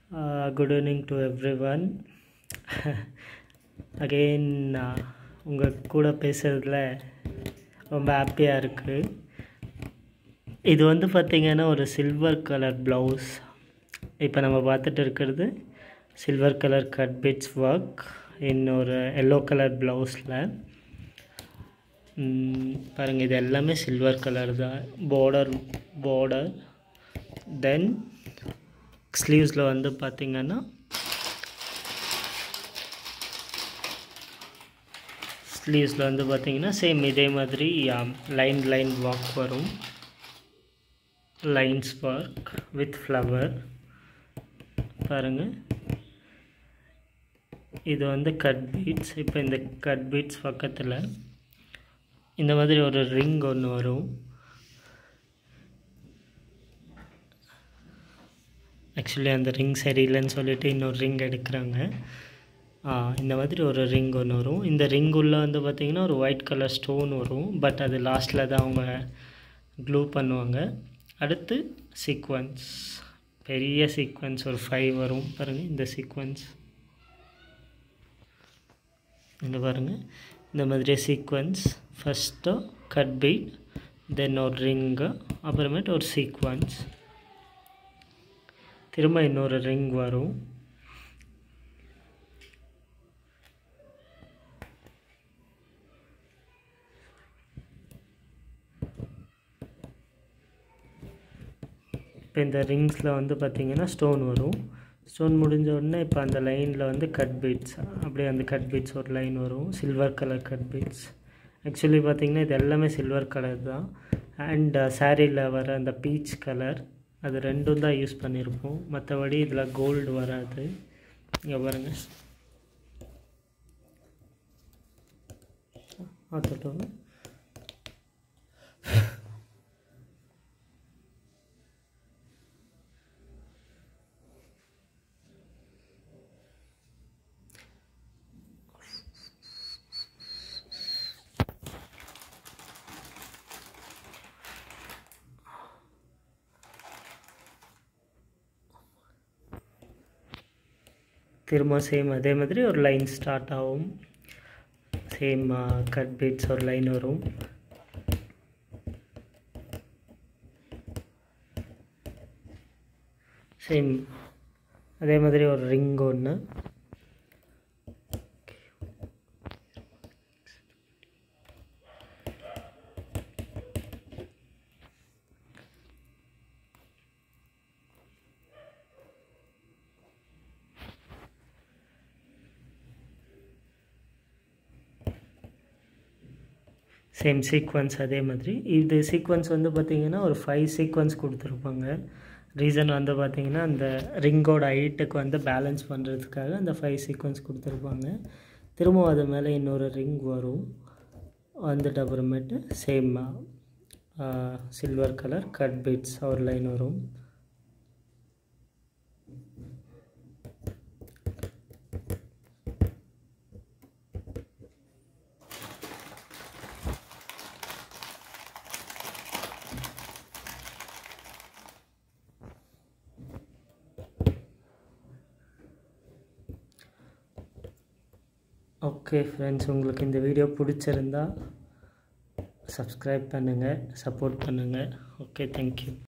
Uh, good evening to everyone. Again உங்கள் கூட பேசுகிறதுல ரொம்ப ஹாப்பியாக இருக்குது இது வந்து பார்த்திங்கன்னா ஒரு சில்வர் கலர் ப்ளவுஸ் இப்போ நம்ம பார்த்துட்டு இருக்கிறது silver colour cut bits work இன்னொரு எல்லோ கலர் ப்ளவுஸில் பாருங்கள் இது எல்லாமே சில்வர் கலர் தான் பார்டர் பார்டர் தென் ஸ்லீவ்ஸில் வந்து பார்த்திங்கன்னா ஸ்லீவ்ஸில் வந்து பார்த்திங்கன்னா சேம் இதே மாதிரி லைன் லைன் வாக் வரும் லைன்ஸ் ஒர்க் வித் ஃப்ளவர் பாருங்கள் இது வந்து கட் பீட்ஸ் இப்போ இந்த கட் பீட்ஸ் பக்கத்தில் இந்த மாதிரி ஒரு ரிங் ஒன்று வரும் ஆக்சுவலி அந்த ரிங் சரியில்லைன்னு சொல்லிட்டு இன்னொரு ரிங் எடுக்கிறாங்க இந்த மாதிரி ஒரு ரிங் ஒன்று வரும் இந்த ரிங் உள்ளே வந்து பார்த்திங்கன்னா ஒரு ஒயிட் கலர் ஸ்டோன் வரும் பட் அது லாஸ்ட்டில் தான் அவங்க க்ளூ பண்ணுவாங்க அடுத்து சீக்வன்ஸ் பெரிய சீக்வன்ஸ் ஒரு ஃபைவ் வரும் பாருங்கள் இந்த சீக்வன்ஸ் இங்கே பாருங்கள் இந்த மாதிரி sequins first cut bead then ஒரு ரிங்கு அப்புறமேட்டு ஒரு சீக்வன்ஸ் திரும்ப இன்னொரு ரிங் வரும் இப்போ இந்த ரிங்ஸில் வந்து பார்த்திங்கன்னா ஸ்டோன் வரும் ஸ்டோன் முடிஞ்ச உடனே இப்போ அந்த லைனில் வந்து கட் பீட்ஸ் அப்படியே அந்த கட் பீட்ஸ் ஒரு லைன் வரும் silver colour cut beads actually பார்த்திங்கன்னா இது எல்லாமே சில்வர் கலர் தான் அண்ட் சாரியில் வர அந்த பீச் கலர் அது ரெண்டும் தான் யூஸ் பண்ணியிருப்போம் மற்றபடி இதில் கோல்டு வராது இங்கே பாருங்கள் பார்த்துட்டோங்க திரும்ப சேம் அதே மாதிரி ஒரு லைன் ஸ்டார்ட் ஆகும் சேம் கட் பீட்ஸ் ஒரு லைன் வரும் சேம் அதே மாதிரி ஒரு ரிங் ஒன்று சேம் சீக்வன்ஸ் அதே மாதிரி இது சீக்வன்ஸ் வந்து பார்த்திங்கன்னா ஒரு ஃபைவ் சீக்வன்ஸ் கொடுத்துருப்பாங்க ரீசன் வந்து பார்த்திங்கன்னா அந்த ரிங்கோட ஹைட்டுக்கு வந்து பேலன்ஸ் பண்ணுறதுக்காக அந்த ஃபைவ் சீக்வன்ஸ் கொடுத்துருப்பாங்க திரும்பவும் அது மேலே இன்னொரு ரிங் வரும் வந்துட்டு அப்புறமேட்டு same silver colour cut beads ஒரு லைன் வரும் ஓகே ஃப்ரெண்ட்ஸ் உங்களுக்கு இந்த வீடியோ பிடிச்சிருந்தா சப்ஸ்கிரைப் பண்ணுங்கள் சப்போர்ட் பண்ணுங்கள் ஓகே தேங்க்யூ